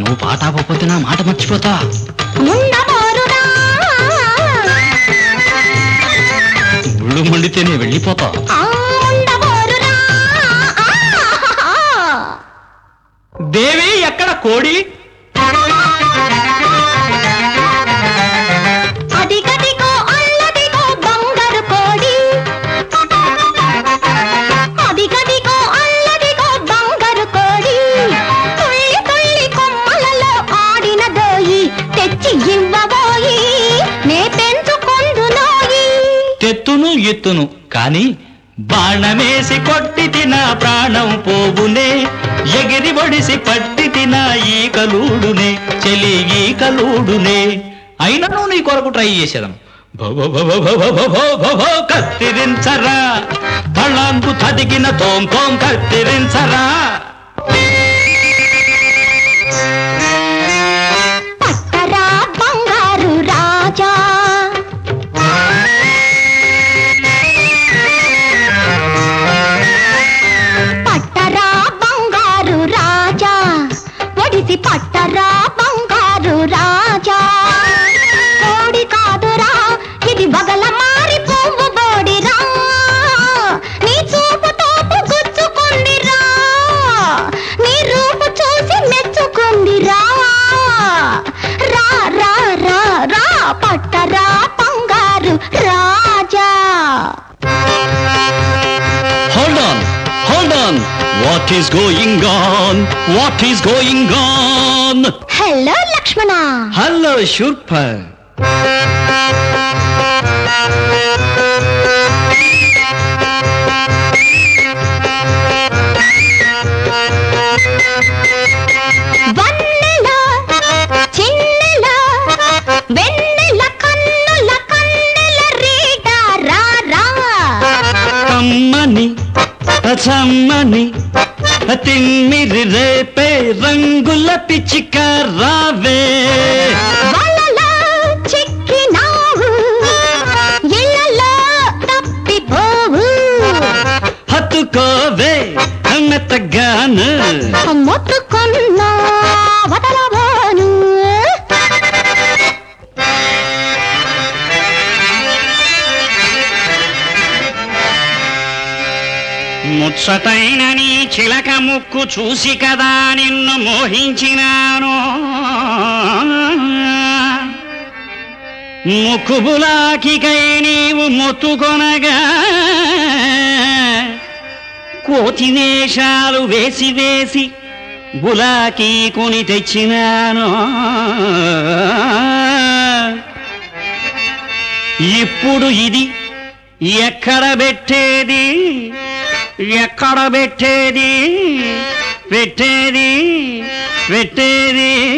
నువ్వు పాట ఆపకపోతే నా మాట మర్చిపోతా ఉండబోరురా గుళ్ళు మండితే నేను వెళ్ళిపోతా ఆ, ఉండబోరురా ఆ, దేవి ఎక్కడ కోడి అదిగదిగో అల్లదిగో బంగారు కోడి అదిగదిగో అల్లదిగో బంగారు కోడి తుళ్ళి తుళ్ళి కొమ్మలలో ఆడిన దోయి తెచ్చి ఇవ్వబోయి నే పెంచుకొందునోయి తెత్తును ఎత్తును కాని బాణమేసి కొట్టి తిన ప్రాణం పోవునే ఎగిరి ఒడిసి పట్టి తిన ఈకలూడునే చెలి ఈకలూడునే అయినను నీ కొరకు ట్రై చేసేదం భవ భవ భవ భవ భవ కత్తిరించరా తళంకు తదిగిన తోం తోం కత్తిరించరా పట్టరా బంగారు రాజా పట్టరా బంగారు రాజా ఒడిసి పట్టరా బంగారు రాజా కోడి కాదురా ఇది వగల మారి పువ్వు బోడిరా నీ చూపు తోపు గుచ్చుకుందిరా నీ రూపు చూసి మెచ్చుకుందిరా రా రా రా రా పట్టరా బంగారు రాజా hold on hold on what is going on what is going on hello Lakshmana hello షూర్పర్ వన్నెల చిన్నెల వెన్నెల కన్నుల కన్నెల రీడ రా రా కమ్మని చమ్మని తిమ్మిరి రేపే రంగుల పిచ్చిక రావే వలలో చిక్కినావు ఇళ్ళలో తప్పిపోవు హత్తుకోవే మెత్తగాను మొత్తుకున్నా వదలబోను ముచ్చటైన నీ చిలక ముక్కు చూసి కదా నిన్ను మోహించినాను ముక్కుబులాకికై నీవు మొత్తుకొనగా కోతి వేషాలు వేసి వేసి బులాకి కొని తెచ్చినాను ఇప్పుడు ఇది ఎక్కడ పెట్టేది ఎక్కడ పెట్టేది పెట్టేది పెట్టేది